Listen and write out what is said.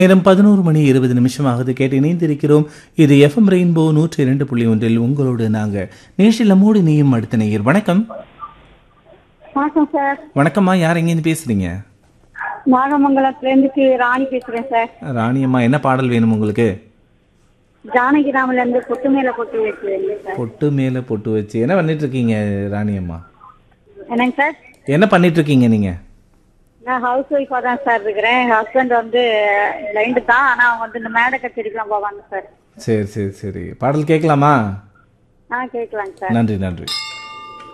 நேரம் பதினோரு மணி இருபது நிமிஷம் ஆகுது கேட்டு இணைந்திருக்கிறோம் இது எஃப்எம் ரெயின்போ நூற்றி இரண்டு புள்ளி ஒன்றில் உங்களோடு நாங்க நேஷில் நம்மோடு நீயும் அடுத்த நேயர் வணக்கம் வணக்கம் சார் வணக்கம்மா யார் எங்கேருந்து பேசுறீங்க நாகமங்கலத்துலேருந்து ராணி பேசுகிறேன் சார் ராணியம்மா என்ன பாடல் வேணும் உங்களுக்கு ஜானகி ராமலேருந்து பொட்டு மேலே பொட்டு வச்சுருந்தேன் சார் பொட்டு மேல பொட்டு வச்சு என்ன பண்ணிட்டு இருக்கீங்க ராணியம்மா என்னங்க சார் என்ன பண்ணிட்டு இருக்கீங்க நீங்க நான் ஹவுஸ் ஒய்ஃபாக தான் சார் இருக்கிறேன் ஹஸ்பண்ட் வந்து பிளைண்டு தான் ஆனால் அவங்க வந்து இந்த மேடை கச்சேரிக்கெலாம் போவாங்க சார் சரி சரி சரி பாடல் கேட்கலாமா ஆ கேட்கலாங்க சார் நன்றி நன்றி